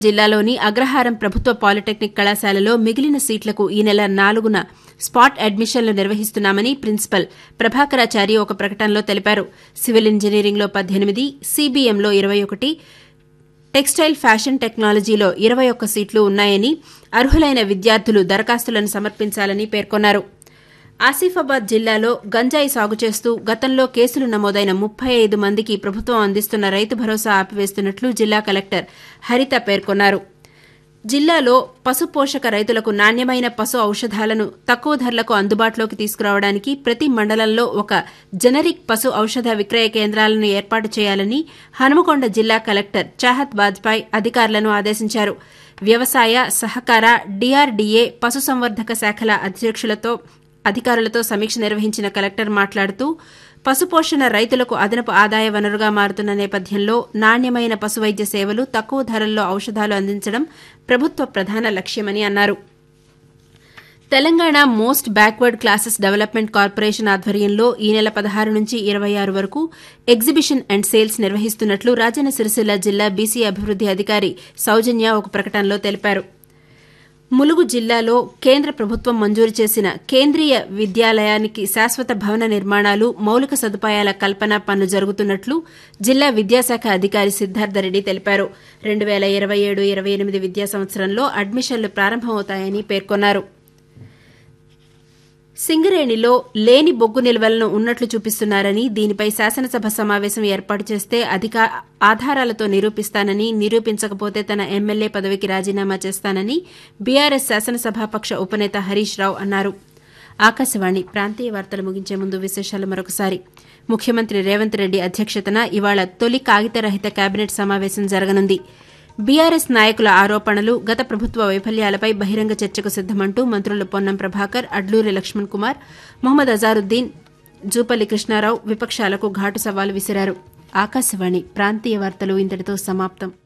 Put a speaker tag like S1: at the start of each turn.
S1: జిల్లాలోని అగ్రహారం ప్రభుత్వ పాలిటెక్నిక్ కళాశాలలో మిగిలిన సీట్లకు ఈ నెల నాలుగున స్పాట్ అడ్మిషన్లు నిర్వహిస్తున్నామని ప్రిన్సిపల్ ప్రభాకరాచారి ఒక ప్రకటనలో తెలిపారు సివిల్ ఇంజనీరింగ్లో పద్దెనిమిది సీబీఎంలో ఇరవై ఒకటి టెక్స్టైల్ ఫ్యాషన్ టెక్నాలజీలో ఇరవై ఒక్క సీట్లు ఉన్నాయని అర్హులైన విద్యార్థులు దరఖాస్తులను సమర్పించాలని పేర్కొన్నారు ఆసిఫాబాద్ జిల్లాలో గంజాయి సాగు చేస్తూ గతంలో కేసులు నమోదైన ముప్పై ఐదు మందికి ప్రభుత్వం అందిస్తున్న రైతు భరోసా ఆపివేస్తున్నట్లు జిల్లా కలెక్టర్ హరిత పేర్కొన్నారు జిల్లాలో పశు పోషక రైతులకు నాణ్యమైన పశు ఔషధాలను తక్కువ ధరలకు అందుబాటులోకి తీసుకురావడానికి ప్రతి మండలంలో ఒక జనరిక్ పశు ఔషధ విక్రయ కేంద్రాలను ఏర్పాటు చేయాలని హనుమకొండ జిల్లా కలెక్టర్ చాహత్ బాజ్పాయ్ అధికారులను ఆదేశించారు వ్యవసాయ సహకార డీఆర్డీఏ పశుసంవర్ధక శాఖల అధ్యక్షులతో అధికారులతో సమీక్ష నిర్వహించిన కలెక్టర్ మాట్లాడుతూ పశుపోషణ రైతులకు అదనపు ఆదాయ వనరుగా మారుతున్న నేపథ్యంలో నాణ్యమైన పశువైద్య సేవలు తక్కువ ధరల్లో ఔషధాలు అందించడం ప్రభుత్వ ప్రధాన లక్ష్యమని అన్నారు Telangana most backward classes development corporation ఆధ్వర్యంలో ఈ నెల పదహారు నుంచి ఇరవై ఆరు వరకు ఎగ్జిబిషన్ అండ్ సేల్స్ నిర్వహిస్తున్నట్లు రాజన్న సిరిసిల్ల జిల్లా బీసీ అభివృద్ది అధికారి సౌజన్య ఒక ప్రకటనలో తెలిపారు ములుగు జిల్లాలో కేంద్ర ప్రభుత్వం మంజూరు చేసిన కేంద్రీయ విద్యాలయానికి శాశ్వత భవన నిర్మాణాలు మౌలిక సదుపాయాల కల్పన పనులు జరుగుతున్నట్లు జిల్లా విద్యాశాఖ అధికారి సిద్దార్థరెడ్డి తెలిపారు రెండు వేల ఇరవై ఏడు ఇరవై ఎనిమిది విద్యా సంవత్సరంలో అడ్మిషన్లు ప్రారంభమవుతాయని పేర్కొన్నారు సింగరేణిలో లేని బొగ్గు నిల్వలను ఉన్నట్లు చూపిస్తున్నారని దీనిపై శాసనసభ సమావేశం ఏర్పాటు చేస్తే అధిక ఆధారాలతో నిరూపిస్తానని నిరూపించకపోతే తన ఎమ్మెల్యే పదవికి రాజీనామా చేస్తానని బీఆర్ఎస్ శాసనసభాపక్ష ఉపనేత హరీష్ రావు అన్నారు ఆకాశవాణి ప్రాంతీయ వార్తలు ముగించే ముందు విశేషాలు మరొకసారి ముఖ్యమంత్రి రేవంత్ రెడ్డి అధ్యక్షతన ఇవాళ తొలి కాగితరహిత కేబినెట్ సమావేశం జరగనుంది బీఆర్ఎస్ నాయకుల ఆరోపణలు గత ప్రభుత్వ వైఫల్యాలపై బహిరంగ చర్చకు సిద్దమంటూ మంత్రులు పొన్నం ప్రభాకర్ అడ్లూరి లక్ష్మణ్ కుమార్ మొహమ్మద్ అజారుద్దీన్ జూపల్లి కృష్ణారావు విపక్షాలకు ఘాటు సవాలు విసిరారు ఆకాశవాణి ప్రాంతీయ వార్తలు ఇంతటితో సమాప్తం